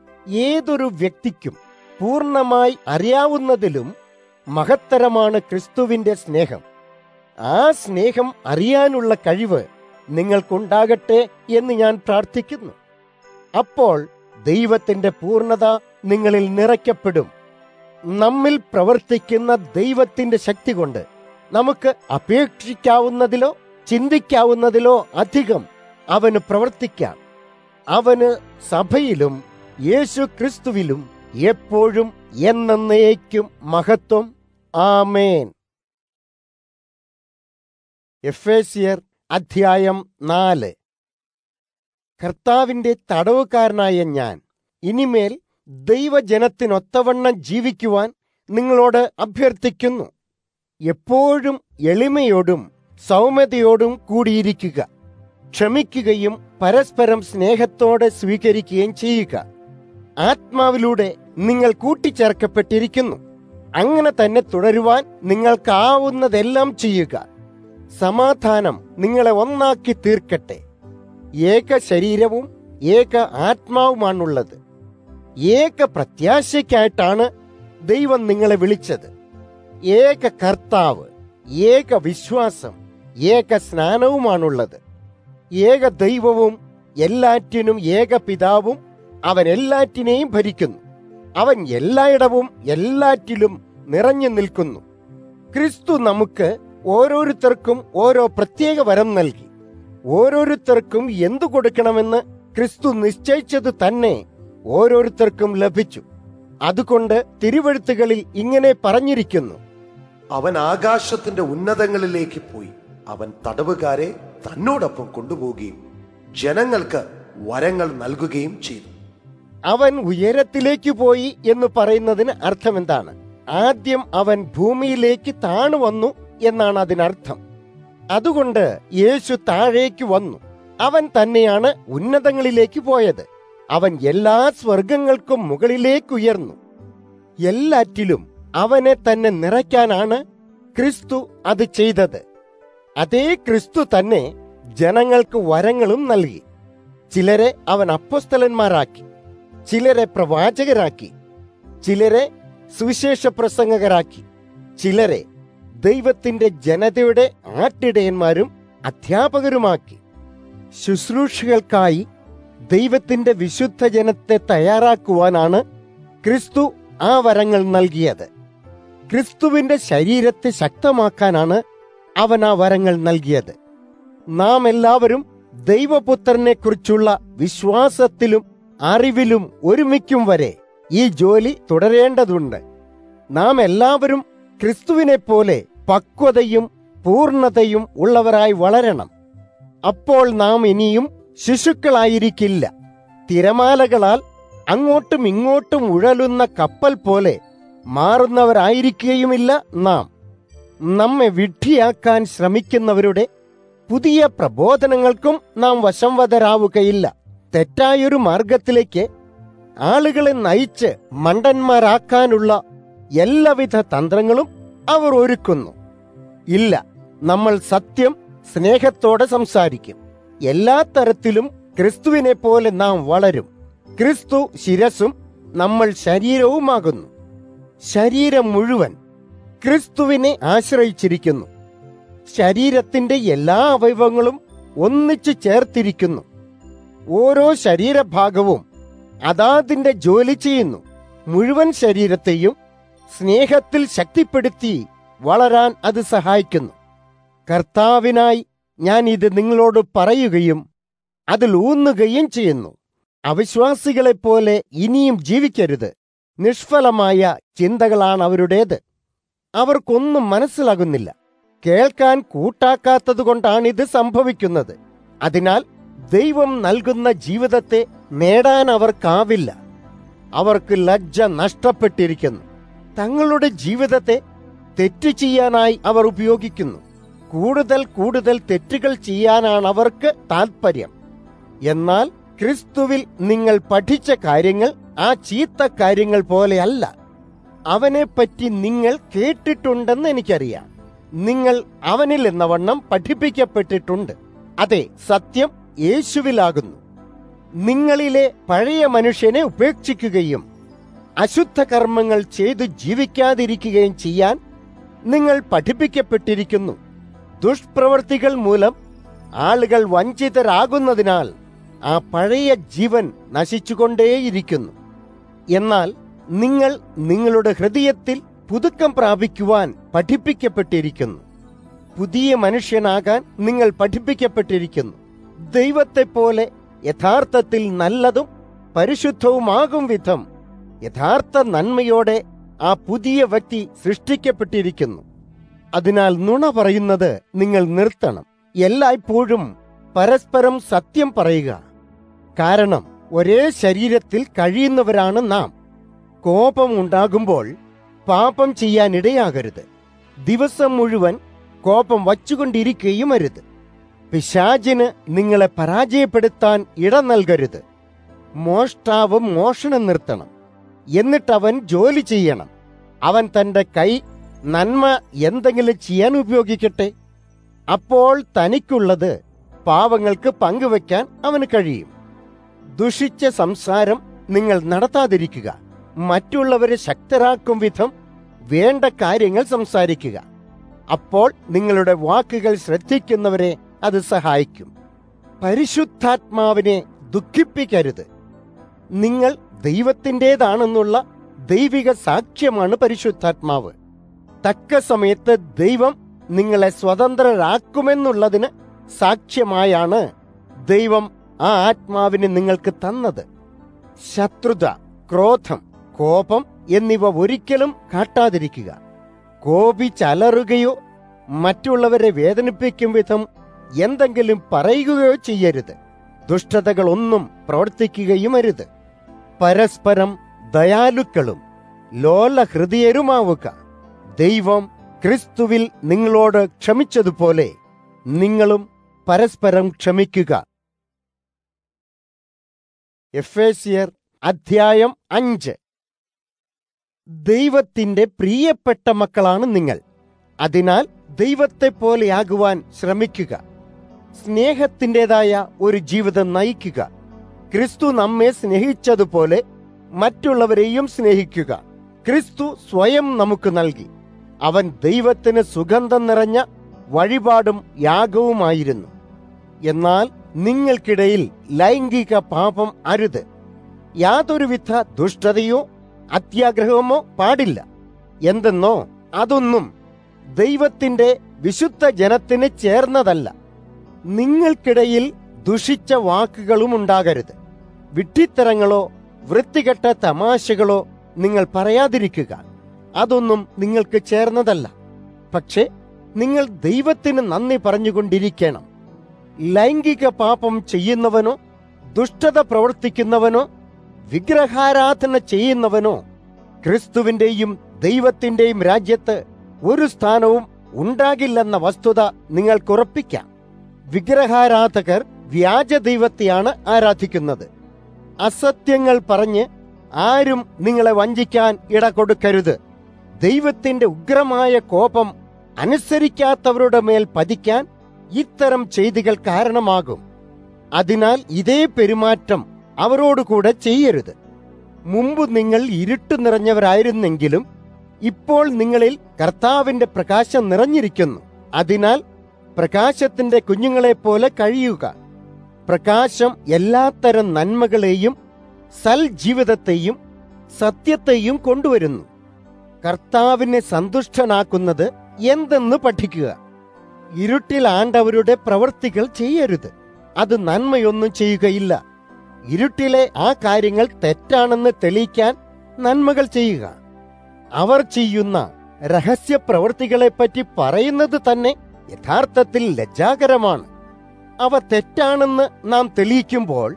ഏതൊരു വ്യക്തിക്കും പൂർണ്ണമായി അറിയാവുന്നതിലും മഹത്തരമാണ് ക്രിസ്തുവിന്റെ സ്നേഹം ആ സ്നേഹം അറിയാനുള്ള കഴിവ് നിങ്ങൾക്കുണ്ടാകട്ടെ എന്ന് ഞാൻ പ്രാർത്ഥിക്കുന്നു അപ്പോൾ ദൈവത്തിന്റെ പൂർണ്ണത നിങ്ങളിൽ നിറയ്ക്കപ്പെടും നമ്മിൽ പ്രവർത്തിക്കുന്ന ദൈവത്തിന്റെ ശക്തി കൊണ്ട് നമുക്ക് അപേക്ഷിക്കാവുന്നതിലോ ചിന്തിക്കാവുന്നതിലോ അധികം അവന് പ്രവർത്തിക്കാം അവന് സഭയിലും യേശു ക്രിസ്തുവിലും എപ്പോഴും എന്നേക്കും മഹത്വം ആമേൻ എഫേസിയർ അധ്യായം നാല് കർത്താവിന്റെ തടവുകാരനായ ഞാൻ ഇനിമേൽ ദൈവജനത്തിനൊത്തവണ്ണം ജീവിക്കുവാൻ നിങ്ങളോട് അഭ്യർത്ഥിക്കുന്നു എപ്പോഴും എളിമയോടും സൗമ്യതയോടും കൂടിയിരിക്കുക ക്ഷമിക്കുകയും പരസ്പരം സ്നേഹത്തോടെ സ്വീകരിക്കുകയും ചെയ്യുക ആത്മാവിലൂടെ നിങ്ങൾ കൂട്ടിച്ചേർക്കപ്പെട്ടിരിക്കുന്നു അങ്ങനെ തന്നെ തുടരുവാൻ നിങ്ങൾക്കാവുന്നതെല്ലാം ചെയ്യുക സമാധാനം നിങ്ങളെ ഒന്നാക്കി തീർക്കട്ടെ ഏക ശരീരവും ഏക ആത്മാവുമാണുള്ളത് ഏക പ്രത്യാശയ്ക്കായിട്ടാണ് ദൈവം നിങ്ങളെ വിളിച്ചത് ഏക കർത്താവ് ഏക വിശ്വാസം ഏക സ്നാനവുമാണുള്ളത് ഏക ദൈവവും എല്ലാറ്റിനും ഏക പിതാവും അവൻ എല്ലാറ്റിനെയും ഭരിക്കുന്നു അവൻ എല്ലായിടവും എല്ലാറ്റിലും നിറഞ്ഞു നിൽക്കുന്നു ക്രിസ്തു നമുക്ക് ഓരോരുത്തർക്കും ഓരോ പ്രത്യേക വരം നൽകി ഓരോരുത്തർക്കും എന്തു കൊടുക്കണമെന്ന് ക്രിസ്തു നിശ്ചയിച്ചത് തന്നെ ഓരോരുത്തർക്കും ലഭിച്ചു അതുകൊണ്ട് തിരുവഴുത്തുകളിൽ ഇങ്ങനെ പറഞ്ഞിരിക്കുന്നു അവൻ ആകാശത്തിന്റെ ഉന്നതങ്ങളിലേക്ക് പോയി അവൻ തടവുകാരെ തന്നോടൊപ്പം കൊണ്ടുപോവുകയും ജനങ്ങൾക്ക് വരങ്ങൾ നൽകുകയും ചെയ്തു അവൻ ഉയരത്തിലേക്ക് പോയി എന്ന് പറയുന്നതിന് അർത്ഥമെന്താണ് ആദ്യം അവൻ ഭൂമിയിലേക്ക് താണു വന്നു എന്നാണ് അതിനർത്ഥം അതുകൊണ്ട് യേശു താഴേക്ക് വന്നു അവൻ തന്നെയാണ് ഉന്നതങ്ങളിലേക്ക് പോയത് അവൻ എല്ലാ സ്വർഗങ്ങൾക്കും മുകളിലേക്ക് ഉയർന്നു എല്ലാറ്റിലും അവനെ തന്നെ നിറയ്ക്കാനാണ് ക്രിസ്തു അത് ചെയ്തത് അതേ ക്രിസ്തു തന്നെ ജനങ്ങൾക്ക് വരങ്ങളും നൽകി ചിലരെ അവൻ അപ്പസ്തലന്മാരാക്കി ചിലരെ പ്രവാചകരാക്കി ചിലരെ സുവിശേഷ പ്രസംഗകരാക്കി ചിലരെ ദൈവത്തിന്റെ ജനതയുടെ ആട്ടിടയന്മാരും അധ്യാപകരുമാക്കി ശുശ്രൂഷകൾക്കായി ദൈവത്തിന്റെ വിശുദ്ധ ജനത്തെ തയ്യാറാക്കുവാനാണ് ക്രിസ്തു ആ വരങ്ങൾ നൽകിയത് ക്രിസ്തുവിന്റെ ശരീരത്തെ ശക്തമാക്കാനാണ് അവൻ ആ വരങ്ങൾ നൽകിയത് നാം എല്ലാവരും ദൈവപുത്രനെ കുറിച്ചുള്ള വിശ്വാസത്തിലും അറിവിലും ഒരുമിക്കും വരെ ഈ ജോലി തുടരേണ്ടതുണ്ട് നാം എല്ലാവരും ക്രിസ്തുവിനെ പോലെ പക്വതയും പൂർണതയും ഉള്ളവരായി വളരണം അപ്പോൾ നാം ഇനിയും ശിശുക്കളായിരിക്കില്ല തിരമാലകളാൽ അങ്ങോട്ടും ഇങ്ങോട്ടും ഉഴലുന്ന കപ്പൽ പോലെ മാറുന്നവരായിരിക്കുകയുമില്ല നാം നമ്മെ വിഡ്ഢിയാക്കാൻ ശ്രമിക്കുന്നവരുടെ പുതിയ പ്രബോധനങ്ങൾക്കും നാം വശംവദരാവുകയില്ല തെറ്റായൊരു മാർഗത്തിലേക്ക് ആളുകളെ നയിച്ച് മണ്ടന്മാരാക്കാനുള്ള എല്ലാവിധ തന്ത്രങ്ങളും അവർ ഒരുക്കുന്നു ഇല്ല നമ്മൾ സത്യം സ്നേഹത്തോടെ സംസാരിക്കും എല്ലാ തരത്തിലും ക്രിസ്തുവിനെ പോലെ നാം വളരും ക്രിസ്തു ശിരസും നമ്മൾ ശരീരവുമാകുന്നു ശരീരം മുഴുവൻ ക്രിസ്തുവിനെ ആശ്രയിച്ചിരിക്കുന്നു ശരീരത്തിന്റെ എല്ലാ അവയവങ്ങളും ഒന്നിച്ചു ചേർത്തിരിക്കുന്നു ഓരോ ശരീരഭാഗവും അതാതിന്റെ ജോലി ചെയ്യുന്നു മുഴുവൻ ശരീരത്തെയും സ്നേഹത്തിൽ ശക്തിപ്പെടുത്തി വളരാൻ അത് സഹായിക്കുന്നു കർത്താവിനായി ഞാൻ ഇത് നിങ്ങളോട് പറയുകയും അതിൽ ഊന്നുകയും ചെയ്യുന്നു അവിശ്വാസികളെപ്പോലെ ഇനിയും ജീവിക്കരുത് നിഷ്ഫലമായ ചിന്തകളാണ് അവരുടേത് അവർക്കൊന്നും മനസ്സിലാകുന്നില്ല കേൾക്കാൻ കൂട്ടാക്കാത്തതുകൊണ്ടാണിത് സംഭവിക്കുന്നത് അതിനാൽ ദൈവം നൽകുന്ന ജീവിതത്തെ നേടാൻ അവർക്കാവില്ല അവർക്ക് ലജ്ജ നഷ്ടപ്പെട്ടിരിക്കുന്നു തങ്ങളുടെ ജീവിതത്തെ തെറ്റ് ചെയ്യാനായി അവർ ഉപയോഗിക്കുന്നു കൂടുതൽ കൂടുതൽ തെറ്റുകൾ ചെയ്യാനാണ് അവർക്ക് താൽപ്പര്യം എന്നാൽ ക്രിസ്തുവിൽ നിങ്ങൾ പഠിച്ച കാര്യങ്ങൾ ആ ചീത്ത കാര്യങ്ങൾ പോലെയല്ല അവനെപ്പറ്റി നിങ്ങൾ കേട്ടിട്ടുണ്ടെന്ന് എനിക്കറിയാം നിങ്ങൾ അവനിൽ എന്നവണ്ണം പഠിപ്പിക്കപ്പെട്ടിട്ടുണ്ട് അതെ സത്യം യേശുവിലാകുന്നു നിങ്ങളിലെ പഴയ മനുഷ്യനെ ഉപേക്ഷിക്കുകയും അശുദ്ധ കർമ്മങ്ങൾ ചെയ്തു ജീവിക്കാതിരിക്കുകയും ചെയ്യാൻ നിങ്ങൾ പഠിപ്പിക്കപ്പെട്ടിരിക്കുന്നു ദുഷ്പ്രവർത്തികൾ മൂലം ആളുകൾ വഞ്ചിതരാകുന്നതിനാൽ ആ പഴയ ജീവൻ നശിച്ചുകൊണ്ടേയിരിക്കുന്നു എന്നാൽ നിങ്ങൾ നിങ്ങളുടെ ഹൃദയത്തിൽ പുതുക്കം പ്രാപിക്കുവാൻ പഠിപ്പിക്കപ്പെട്ടിരിക്കുന്നു പുതിയ മനുഷ്യനാകാൻ നിങ്ങൾ പഠിപ്പിക്കപ്പെട്ടിരിക്കുന്നു ദൈവത്തെ പോലെ യഥാർത്ഥത്തിൽ നല്ലതും പരിശുദ്ധവുമാകും വിധം യഥാർത്ഥ നന്മയോടെ ആ പുതിയ വ്യക്തി സൃഷ്ടിക്കപ്പെട്ടിരിക്കുന്നു അതിനാൽ നുണ പറയുന്നത് നിങ്ങൾ നിർത്തണം എല്ലായ്പ്പോഴും പരസ്പരം സത്യം പറയുക കാരണം ഒരേ ശരീരത്തിൽ കഴിയുന്നവരാണ് നാം കോപം ഉണ്ടാകുമ്പോൾ പാപം ചെയ്യാൻ ഇടയാകരുത് ദിവസം മുഴുവൻ കോപം വച്ചുകൊണ്ടിരിക്കുകയും അരുത് പിശാചിന് നിങ്ങളെ പരാജയപ്പെടുത്താൻ ഇട നൽകരുത് മോഷ്ടാവ് മോഷണം നിർത്തണം എന്നിട്ട് അവൻ ജോലി ചെയ്യണം അവൻ തന്റെ കൈ നന്മ എന്തെങ്കിലും ചെയ്യാൻ ഉപയോഗിക്കട്ടെ അപ്പോൾ തനിക്കുള്ളത് പാവങ്ങൾക്ക് പങ്കുവെക്കാൻ അവന് കഴിയും ദുഷിച്ച സംസാരം നിങ്ങൾ നടത്താതിരിക്കുക മറ്റുള്ളവരെ ശക്തരാക്കും വിധം വേണ്ട കാര്യങ്ങൾ സംസാരിക്കുക അപ്പോൾ നിങ്ങളുടെ വാക്കുകൾ ശ്രദ്ധിക്കുന്നവരെ അത് സഹായിക്കും പരിശുദ്ധാത്മാവിനെ ദുഃഖിപ്പിക്കരുത് നിങ്ങൾ ദൈവത്തിൻ്റെതാണെന്നുള്ള ദൈവിക സാക്ഷ്യമാണ് പരിശുദ്ധാത്മാവ് തക്ക സമയത്ത് ദൈവം നിങ്ങളെ സ്വതന്ത്രരാക്കുമെന്നുള്ളതിന് സാക്ഷ്യമായാണ് ദൈവം ആ ആത്മാവിനെ നിങ്ങൾക്ക് തന്നത് ശത്രുത ക്രോധം കോപം എന്നിവ ഒരിക്കലും കാട്ടാതിരിക്കുക കോപിച്ചലറുകയോ മറ്റുള്ളവരെ വേദനിപ്പിക്കും വിധം എന്തെങ്കിലും പറയുകയോ ചെയ്യരുത് ദുഷ്ടതകളൊന്നും പ്രവർത്തിക്കുകയും അരുത് പരസ്പരം ദയാലുക്കളും ലോലഹൃദയരുമാവുക ദൈവം ക്രിസ്തുവിൽ നിങ്ങളോട് ക്ഷമിച്ചതുപോലെ നിങ്ങളും പരസ്പരം ക്ഷമിക്കുക എഫേസിയർ അധ്യായം അഞ്ച് ദൈവത്തിന്റെ പ്രിയപ്പെട്ട മക്കളാണ് നിങ്ങൾ അതിനാൽ ദൈവത്തെ പോലെയാകുവാൻ ശ്രമിക്കുക സ്നേഹത്തിൻ്റെതായ ഒരു ജീവിതം നയിക്കുക ക്രിസ്തു നമ്മെ സ്നേഹിച്ചതുപോലെ മറ്റുള്ളവരെയും സ്നേഹിക്കുക ക്രിസ്തു സ്വയം നമുക്ക് നൽകി അവൻ ദൈവത്തിന് സുഗന്ധം നിറഞ്ഞ വഴിപാടും യാഗവുമായിരുന്നു എന്നാൽ നിങ്ങൾക്കിടയിൽ ലൈംഗിക പാപം അരുത് യാതൊരുവിധ ദുഷ്ടതയോ അത്യാഗ്രഹമോ പാടില്ല എന്തെന്നോ അതൊന്നും ദൈവത്തിന്റെ വിശുദ്ധ ജനത്തിന് ചേർന്നതല്ല നിങ്ങൾക്കിടയിൽ ദുഷിച്ച വാക്കുകളും ഉണ്ടാകരുത് വിഡ്ഢിത്തരങ്ങളോ വൃത്തികെട്ട തമാശകളോ നിങ്ങൾ പറയാതിരിക്കുക അതൊന്നും നിങ്ങൾക്ക് ചേർന്നതല്ല പക്ഷേ നിങ്ങൾ ദൈവത്തിന് നന്ദി പറഞ്ഞുകൊണ്ടിരിക്കണം ലൈംഗിക പാപം ചെയ്യുന്നവനോ ദുഷ്ടത പ്രവർത്തിക്കുന്നവനോ വിഗ്രഹാരാധന ചെയ്യുന്നവനോ ക്രിസ്തുവിന്റെയും ദൈവത്തിന്റെയും രാജ്യത്ത് ഒരു സ്ഥാനവും ഉണ്ടാകില്ലെന്ന വസ്തുത നിങ്ങൾക്കുറപ്പിക്കാം വിഗ്രഹാരാധകർ വ്യാജ ദൈവത്തെയാണ് ആരാധിക്കുന്നത് അസത്യങ്ങൾ പറഞ്ഞ് ആരും നിങ്ങളെ വഞ്ചിക്കാൻ ഇട കൊടുക്കരുത് ദൈവത്തിന്റെ ഉഗ്രമായ കോപം അനുസരിക്കാത്തവരുടെ മേൽ പതിക്കാൻ ഇത്തരം ചെയ്തികൾ കാരണമാകും അതിനാൽ ഇതേ പെരുമാറ്റം അവരോടുകൂടെ ചെയ്യരുത് മുമ്പ് നിങ്ങൾ ഇരുട്ട് നിറഞ്ഞവരായിരുന്നെങ്കിലും ഇപ്പോൾ നിങ്ങളിൽ കർത്താവിന്റെ പ്രകാശം നിറഞ്ഞിരിക്കുന്നു അതിനാൽ പ്രകാശത്തിന്റെ കുഞ്ഞുങ്ങളെ പോലെ കഴിയുക പ്രകാശം എല്ലാത്തരം നന്മകളെയും സൽജീവിതത്തെയും സത്യത്തെയും കൊണ്ടുവരുന്നു കർത്താവിനെ സന്തുഷ്ടനാക്കുന്നത് എന്തെന്ന് പഠിക്കുക ഇരുട്ടിൽ ആണ്ടവരുടെ പ്രവൃത്തികൾ ചെയ്യരുത് അത് നന്മയൊന്നും ചെയ്യുകയില്ല ഇരുട്ടിലെ ആ കാര്യങ്ങൾ തെറ്റാണെന്ന് തെളിയിക്കാൻ നന്മകൾ ചെയ്യുക അവർ ചെയ്യുന്ന രഹസ്യ പ്രവൃത്തികളെപ്പറ്റി പറയുന്നത് തന്നെ യഥാർത്ഥത്തിൽ ലജ്ജാകരമാണ് അവ തെറ്റാണെന്ന് നാം തെളിയിക്കുമ്പോൾ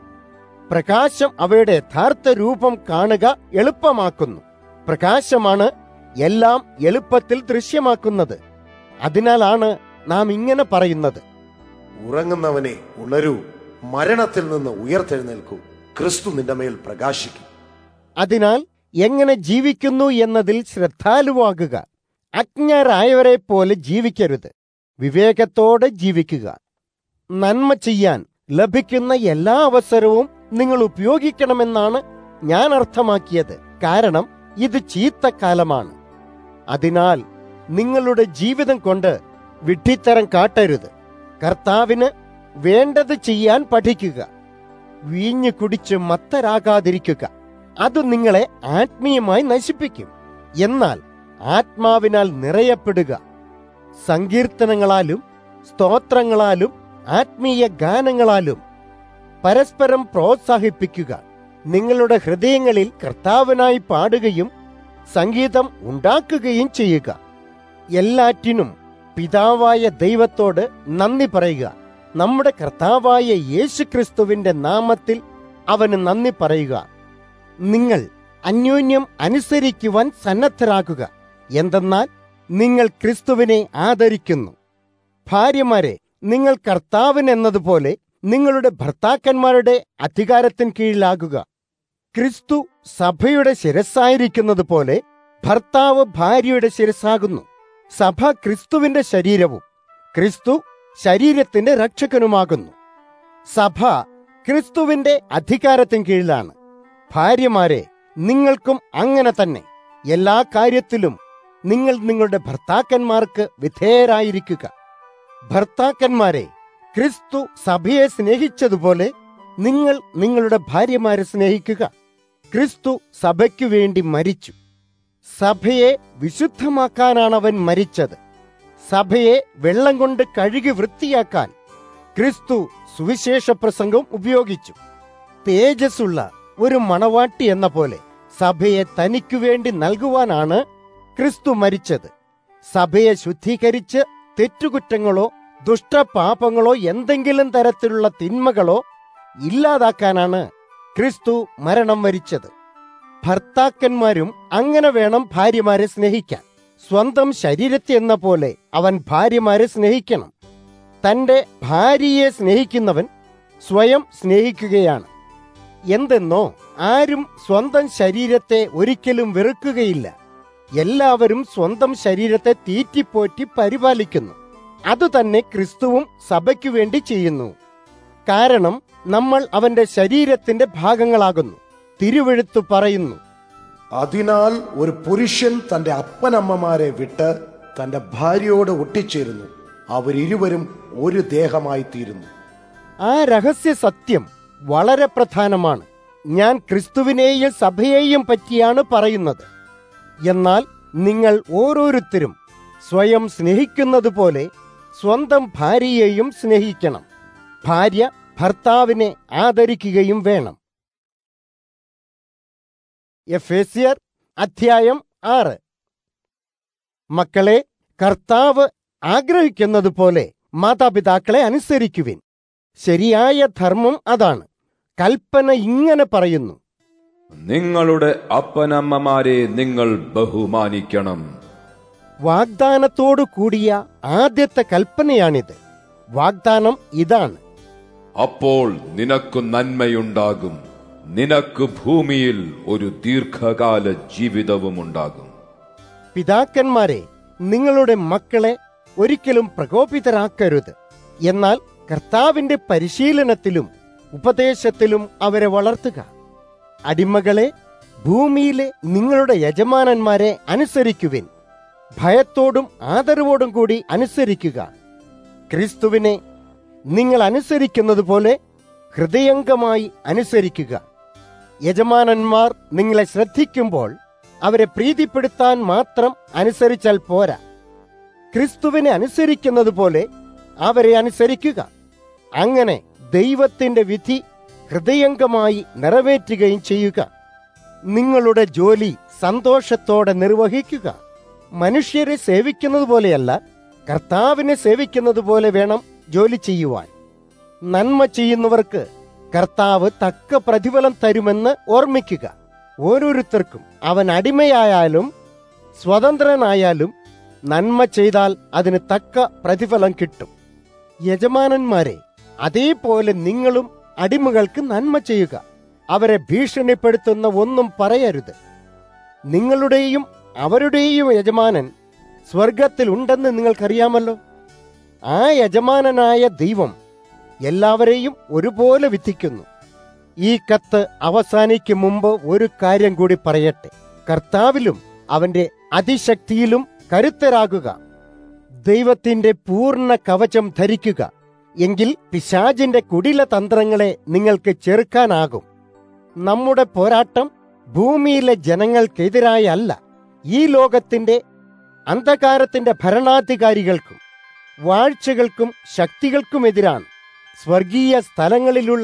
പ്രകാശം അവയുടെ യഥാർത്ഥ രൂപം കാണുക എളുപ്പമാക്കുന്നു പ്രകാശമാണ് എല്ലാം എളുപ്പത്തിൽ ദൃശ്യമാക്കുന്നത് അതിനാലാണ് നാം ഇങ്ങനെ പറയുന്നത് ഉറങ്ങുന്നവനെ ഉണരൂ മരണത്തിൽ നിന്ന് ഉയർത്തെഴുന്നേൽക്കൂ ക്രിസ്തു നിന്റെ മേൽ പ്രകാശിക്കും അതിനാൽ എങ്ങനെ ജീവിക്കുന്നു എന്നതിൽ ശ്രദ്ധാലുവാകുക അജ്ഞരായവരെ പോലെ ജീവിക്കരുത് വിവേകത്തോടെ ജീവിക്കുക നന്മ ചെയ്യാൻ ലഭിക്കുന്ന എല്ലാ അവസരവും നിങ്ങൾ ഉപയോഗിക്കണമെന്നാണ് ഞാൻ അർത്ഥമാക്കിയത് കാരണം ഇത് ചീത്തക്കാലമാണ് അതിനാൽ നിങ്ങളുടെ ജീവിതം കൊണ്ട് വിഡ്ഢിത്തരം കാട്ടരുത് കർത്താവിന് വേണ്ടത് ചെയ്യാൻ പഠിക്കുക വീഞ്ഞു കുടിച്ച് മത്തരാകാതിരിക്കുക അത് നിങ്ങളെ ആത്മീയമായി നശിപ്പിക്കും എന്നാൽ ആത്മാവിനാൽ നിറയപ്പെടുക സങ്കീർത്തനങ്ങളാലും സ്തോത്രങ്ങളാലും ആത്മീയ ഗാനങ്ങളാലും പരസ്പരം പ്രോത്സാഹിപ്പിക്കുക നിങ്ങളുടെ ഹൃദയങ്ങളിൽ കർത്താവിനായി പാടുകയും സംഗീതം ഉണ്ടാക്കുകയും ചെയ്യുക എല്ലാറ്റിനും പിതാവായ ദൈവത്തോട് നന്ദി പറയുക നമ്മുടെ കർത്താവായ യേശുക്രിസ്തുവിന്റെ നാമത്തിൽ അവന് നന്ദി പറയുക നിങ്ങൾ അന്യോന്യം അനുസരിക്കുവാൻ സന്നദ്ധരാകുക എന്തെന്നാൽ നിങ്ങൾ ക്രിസ്തുവിനെ ആദരിക്കുന്നു ഭാര്യമാരെ നിങ്ങൾ കർത്താവിനെന്നതുപോലെ നിങ്ങളുടെ ഭർത്താക്കന്മാരുടെ അധികാരത്തിന് കീഴിലാകുക ക്രിസ്തു സഭയുടെ ശിരസ്സായിരിക്കുന്നത് പോലെ ഭർത്താവ് ഭാര്യയുടെ ശിരസ്സാകുന്നു സഭ ക്രിസ്തുവിന്റെ ശരീരവും ക്രിസ്തു ശരീരത്തിന്റെ രക്ഷകനുമാകുന്നു സഭ ക്രിസ്തുവിന്റെ അധികാരത്തിന് കീഴിലാണ് ഭാര്യമാരെ നിങ്ങൾക്കും അങ്ങനെ തന്നെ എല്ലാ കാര്യത്തിലും നിങ്ങൾ നിങ്ങളുടെ ഭർത്താക്കന്മാർക്ക് വിധേയരായിരിക്കുക ഭർത്താക്കന്മാരെ ക്രിസ്തു സഭയെ സ്നേഹിച്ചതുപോലെ നിങ്ങൾ നിങ്ങളുടെ ഭാര്യമാരെ സ്നേഹിക്കുക ക്രിസ്തു സഭയ്ക്കു വേണ്ടി മരിച്ചു സഭയെ വിശുദ്ധമാക്കാനാണ് അവൻ മരിച്ചത് സഭയെ വെള്ളം കൊണ്ട് കഴുകി വൃത്തിയാക്കാൻ ക്രിസ്തു സുവിശേഷ പ്രസംഗം ഉപയോഗിച്ചു തേജസ്സുള്ള ഒരു മണവാട്ടി എന്ന പോലെ സഭയെ തനിക്കു വേണ്ടി നൽകുവാനാണ് ക്രിസ്തു മരിച്ചത് സഭയെ ശുദ്ധീകരിച്ച് തെറ്റുകുറ്റങ്ങളോ ദുഷ്ടപാപങ്ങളോ എന്തെങ്കിലും തരത്തിലുള്ള തിന്മകളോ ഇല്ലാതാക്കാനാണ് ക്രിസ്തു മരണം വരിച്ചത് ഭർത്താക്കന്മാരും അങ്ങനെ വേണം ഭാര്യമാരെ സ്നേഹിക്കാൻ സ്വന്തം ശരീരത്തെ എന്ന പോലെ അവൻ ഭാര്യമാരെ സ്നേഹിക്കണം തന്റെ ഭാര്യയെ സ്നേഹിക്കുന്നവൻ സ്വയം സ്നേഹിക്കുകയാണ് എന്തെന്നോ ആരും സ്വന്തം ശരീരത്തെ ഒരിക്കലും വെറുക്കുകയില്ല എല്ലാവരും സ്വന്തം ശരീരത്തെ തീറ്റിപ്പോറ്റി പരിപാലിക്കുന്നു അതുതന്നെ ക്രിസ്തുവും സഭയ്ക്കു വേണ്ടി ചെയ്യുന്നു കാരണം നമ്മൾ അവന്റെ ശരീരത്തിന്റെ ഭാഗങ്ങളാകുന്നു തിരുവെഴുത്തു പറയുന്നു അതിനാൽ ഒരു പുരുഷൻ തന്റെ അപ്പനമ്മമാരെ വിട്ട് തന്റെ ഭാര്യയോട് ഒട്ടിച്ചേരുന്നു അവരിരുവരും ഒരു ദേഹമായി തീരുന്നു ആ രഹസ്യ സത്യം വളരെ പ്രധാനമാണ് ഞാൻ ക്രിസ്തുവിനെയും സഭയെയും പറ്റിയാണ് പറയുന്നത് എന്നാൽ നിങ്ങൾ ഓരോരുത്തരും സ്വയം സ്നേഹിക്കുന്നത് പോലെ സ്വന്തം ഭാര്യയെയും സ്നേഹിക്കണം ഭാര്യ ഭർത്താവിനെ ആദരിക്കുകയും വേണം എഫേസ്യർ അധ്യായം ആറ് മക്കളെ കർത്താവ് ആഗ്രഹിക്കുന്നത് പോലെ മാതാപിതാക്കളെ അനുസരിക്കുവിൻ ശരിയായ ധർമ്മം അതാണ് കൽപ്പന ഇങ്ങനെ പറയുന്നു നിങ്ങളുടെ അപ്പനമ്മമാരെ നിങ്ങൾ ബഹുമാനിക്കണം വാഗ്ദാനത്തോടു കൂടിയ ആദ്യത്തെ കൽപ്പനയാണിത് വാഗ്ദാനം ഇതാണ് അപ്പോൾ നിനക്ക് നന്മയുണ്ടാകും നിനക്ക് ഭൂമിയിൽ ഒരു ദീർഘകാല ജീവിതവും ഉണ്ടാകും പിതാക്കന്മാരെ നിങ്ങളുടെ മക്കളെ ഒരിക്കലും പ്രകോപിതരാക്കരുത് എന്നാൽ കർത്താവിന്റെ പരിശീലനത്തിലും ഉപദേശത്തിലും അവരെ വളർത്തുക അടിമകളെ ഭൂമിയിലെ നിങ്ങളുടെ യജമാനന്മാരെ അനുസരിക്കുവിൻ ഭയത്തോടും ആദരവോടും കൂടി അനുസരിക്കുക ക്രിസ്തുവിനെ നിങ്ങൾ അനുസരിക്കുന്നത് പോലെ ഹൃദയംഗമായി അനുസരിക്കുക യജമാനന്മാർ നിങ്ങളെ ശ്രദ്ധിക്കുമ്പോൾ അവരെ പ്രീതിപ്പെടുത്താൻ മാത്രം അനുസരിച്ചാൽ പോരാ ക്രിസ്തുവിനെ അനുസരിക്കുന്നത് പോലെ അവരെ അനുസരിക്കുക അങ്ങനെ ദൈവത്തിന്റെ വിധി ഹൃദയംഗമായി നിറവേറ്റുകയും ചെയ്യുക നിങ്ങളുടെ ജോലി സന്തോഷത്തോടെ നിർവഹിക്കുക മനുഷ്യരെ സേവിക്കുന്നത് പോലെയല്ല കർത്താവിനെ സേവിക്കുന്നത് പോലെ വേണം ജോലി ചെയ്യുവാൻ നന്മ ചെയ്യുന്നവർക്ക് കർത്താവ് തക്ക പ്രതിഫലം തരുമെന്ന് ഓർമ്മിക്കുക ഓരോരുത്തർക്കും അവൻ അടിമയായാലും സ്വതന്ത്രനായാലും നന്മ ചെയ്താൽ അതിന് തക്ക പ്രതിഫലം കിട്ടും യജമാനന്മാരെ അതേപോലെ നിങ്ങളും അടിമകൾക്ക് നന്മ ചെയ്യുക അവരെ ഭീഷണിപ്പെടുത്തുന്ന ഒന്നും പറയരുത് നിങ്ങളുടെയും അവരുടെയും യജമാനൻ സ്വർഗത്തിൽ ഉണ്ടെന്ന് നിങ്ങൾക്കറിയാമല്ലോ ആ യജമാനനായ ദൈവം എല്ലാവരെയും ഒരുപോലെ വിധിക്കുന്നു ഈ കത്ത് അവസാനിക്കും മുമ്പ് ഒരു കാര്യം കൂടി പറയട്ടെ കർത്താവിലും അവന്റെ അതിശക്തിയിലും കരുത്തരാകുക ദൈവത്തിന്റെ പൂർണ്ണ കവചം ധരിക്കുക എങ്കിൽ പിശാചിന്റെ കുടില തന്ത്രങ്ങളെ നിങ്ങൾക്ക് ചെറുക്കാനാകും നമ്മുടെ പോരാട്ടം ഭൂമിയിലെ ജനങ്ങൾക്കെതിരായ അല്ല ഈ ലോകത്തിന്റെ അന്ധകാരത്തിന്റെ ഭരണാധികാരികൾക്കും വാഴ്ചകൾക്കും ശക്തികൾക്കുമെതിരാണ് സ്വർഗീയ സ്ഥലങ്ങളിലുള്ള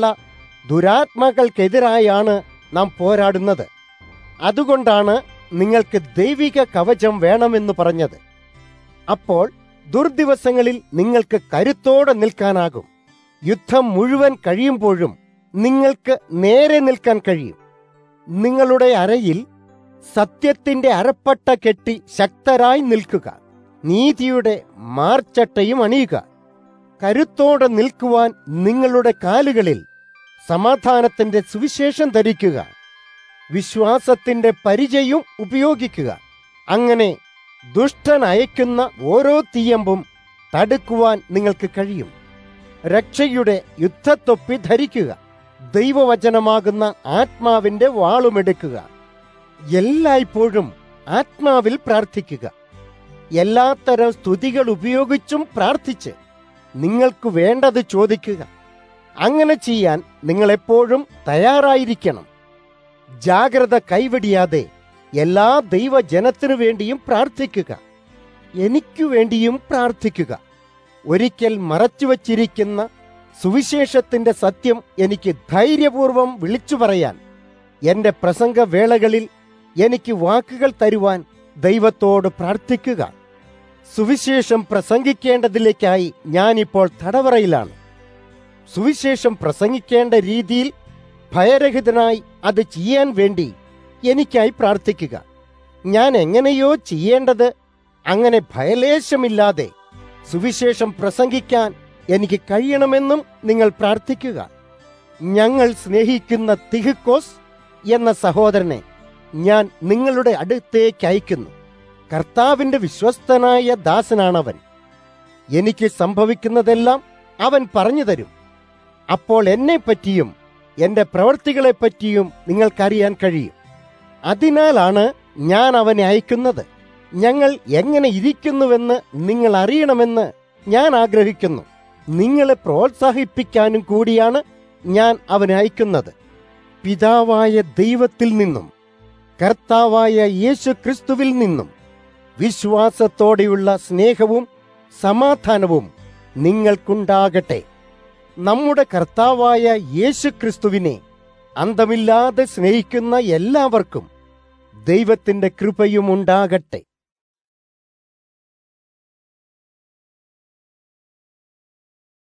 ദുരാത്മാക്കൾക്കെതിരായാണ് നാം പോരാടുന്നത് അതുകൊണ്ടാണ് നിങ്ങൾക്ക് ദൈവിക കവചം വേണമെന്ന് പറഞ്ഞത് അപ്പോൾ ദുർദിവസങ്ങളിൽ നിങ്ങൾക്ക് കരുത്തോടെ നിൽക്കാനാകും യുദ്ധം മുഴുവൻ കഴിയുമ്പോഴും നിങ്ങൾക്ക് നേരെ നിൽക്കാൻ കഴിയും നിങ്ങളുടെ അരയിൽ സത്യത്തിന്റെ അരപ്പട്ട കെട്ടി ശക്തരായി നിൽക്കുക നീതിയുടെ മാർച്ചട്ടയും അണിയുക കരുത്തോടെ നിൽക്കുവാൻ നിങ്ങളുടെ കാലുകളിൽ സമാധാനത്തിന്റെ സുവിശേഷം ധരിക്കുക വിശ്വാസത്തിന്റെ പരിചയം ഉപയോഗിക്കുക അങ്ങനെ ദുഷ്ടൻ അയക്കുന്ന ഓരോ തീയമ്പും തടുക്കുവാൻ നിങ്ങൾക്ക് കഴിയും രക്ഷയുടെ യുദ്ധത്തൊപ്പി ധരിക്കുക ദൈവവചനമാകുന്ന ആത്മാവിന്റെ വാളുമെടുക്കുക എല്ലായ്പ്പോഴും ആത്മാവിൽ പ്രാർത്ഥിക്കുക എല്ലാത്തരം സ്തുതികൾ ഉപയോഗിച്ചും പ്രാർത്ഥിച്ച് നിങ്ങൾക്ക് വേണ്ടത് ചോദിക്കുക അങ്ങനെ ചെയ്യാൻ നിങ്ങൾ എപ്പോഴും തയ്യാറായിരിക്കണം ജാഗ്രത കൈവെടിയാതെ എല്ലാ ദൈവജനത്തിനു വേണ്ടിയും പ്രാർത്ഥിക്കുക എനിക്കു വേണ്ടിയും പ്രാർത്ഥിക്കുക ഒരിക്കൽ മറച്ചുവച്ചിരിക്കുന്ന സുവിശേഷത്തിന്റെ സത്യം എനിക്ക് ധൈര്യപൂർവം വിളിച്ചു പറയാൻ എന്റെ പ്രസംഗവേളകളിൽ എനിക്ക് വാക്കുകൾ തരുവാൻ ദൈവത്തോട് പ്രാർത്ഥിക്കുക സുവിശേഷം പ്രസംഗിക്കേണ്ടതിലേക്കായി ഞാനിപ്പോൾ തടവറയിലാണ് സുവിശേഷം പ്രസംഗിക്കേണ്ട രീതിയിൽ ഭയരഹിതനായി അത് ചെയ്യാൻ വേണ്ടി എനിക്കായി പ്രാർത്ഥിക്കുക ഞാൻ എങ്ങനെയോ ചെയ്യേണ്ടത് അങ്ങനെ ഭയലേശമില്ലാതെ സുവിശേഷം പ്രസംഗിക്കാൻ എനിക്ക് കഴിയണമെന്നും നിങ്ങൾ പ്രാർത്ഥിക്കുക ഞങ്ങൾ സ്നേഹിക്കുന്ന തിഹിക്കോസ് എന്ന സഹോദരനെ ഞാൻ നിങ്ങളുടെ അടുത്തേക്ക് അയക്കുന്നു കർത്താവിന്റെ വിശ്വസ്തനായ ദാസനാണവൻ എനിക്ക് സംഭവിക്കുന്നതെല്ലാം അവൻ പറഞ്ഞു തരും അപ്പോൾ എന്നെപ്പറ്റിയും എന്റെ പ്രവൃത്തികളെപ്പറ്റിയും നിങ്ങൾക്കറിയാൻ കഴിയും അതിനാലാണ് ഞാൻ അവനെ അയക്കുന്നത് ഞങ്ങൾ എങ്ങനെ ഇരിക്കുന്നുവെന്ന് നിങ്ങൾ അറിയണമെന്ന് ഞാൻ ആഗ്രഹിക്കുന്നു നിങ്ങളെ പ്രോത്സാഹിപ്പിക്കാനും കൂടിയാണ് ഞാൻ അവനെ അയക്കുന്നത് പിതാവായ ദൈവത്തിൽ നിന്നും കർത്താവായ യേശു ക്രിസ്തുവിൽ നിന്നും വിശ്വാസത്തോടെയുള്ള സ്നേഹവും സമാധാനവും നിങ്ങൾക്കുണ്ടാകട്ടെ നമ്മുടെ കർത്താവായ യേശു ക്രിസ്തുവിനെ അന്തമില്ലാതെ സ്നേഹിക്കുന്ന എല്ലാവർക്കും ദൈവത്തിന്റെ കൃപയും ഉണ്ടാകട്ടെ